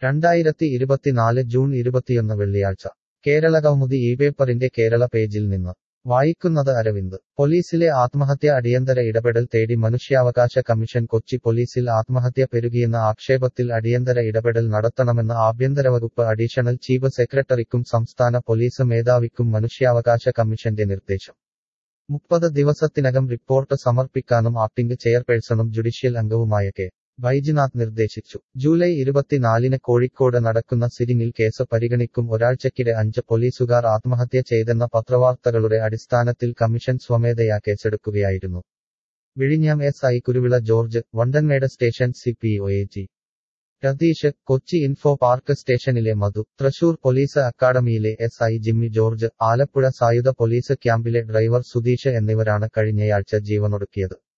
രണ്ടായിരത്തി ഇരുപത്തിനാല് ജൂൺ ഇരുപത്തിയൊന്ന് വെള്ളിയാഴ്ച കേരള കൗമുദി ഈ പേപ്പറിന്റെ കേരള പേജിൽ നിന്ന് വായിക്കുന്നത് അരവിന്ദ് പോലീസിലെ ആത്മഹത്യ അടിയന്തര ഇടപെടൽ തേടി മനുഷ്യാവകാശ കമ്മീഷൻ കൊച്ചി പോലീസിൽ ആത്മഹത്യ പെരുകിയെന്ന ആക്ഷേപത്തിൽ അടിയന്തര ഇടപെടൽ നടത്തണമെന്ന് ആഭ്യന്തരവകുപ്പ് അഡീഷണൽ ചീഫ് സെക്രട്ടറിക്കും സംസ്ഥാന പോലീസ് മേധാവിക്കും മനുഷ്യാവകാശ കമ്മീഷന്റെ നിർദ്ദേശം മുപ്പത് ദിവസത്തിനകം റിപ്പോർട്ട് സമർപ്പിക്കാനും ആക്ടിംഗ് ചെയർപേഴ്സണും ജുഡീഷ്യൽ അംഗവുമായ കെ വൈദ്യനാഥ് നിർദ്ദേശിച്ചു ജൂലൈ ഇരുപത്തിനാലിന് കോഴിക്കോട് നടക്കുന്ന സിറ്റിംഗിൽ കേസ് പരിഗണിക്കും ഒരാഴ്ചക്കിടെ അഞ്ച് പോലീസുകാർ ആത്മഹത്യ ചെയ്തെന്ന പത്രവാർത്തകളുടെ അടിസ്ഥാനത്തിൽ കമ്മീഷൻ സ്വമേധയാ കേസെടുക്കുകയായിരുന്നു വിഴിഞ്ഞം S I Kuruvila George Vandanmedu station C P O A G Ratheesh Kochi info park സ്റ്റേഷനിലെ മധു തൃശൂർ പോലീസ് അക്കാഡമിയിലെ S I Jimmy George Alappuzha സായുധ പോലീസ് ക്യാമ്പിലെ ഡ്രൈവർ സുധീഷ് എന്നിവരാണ് കഴിഞ്ഞയാഴ്ച ജീവനൊടുക്കിയത്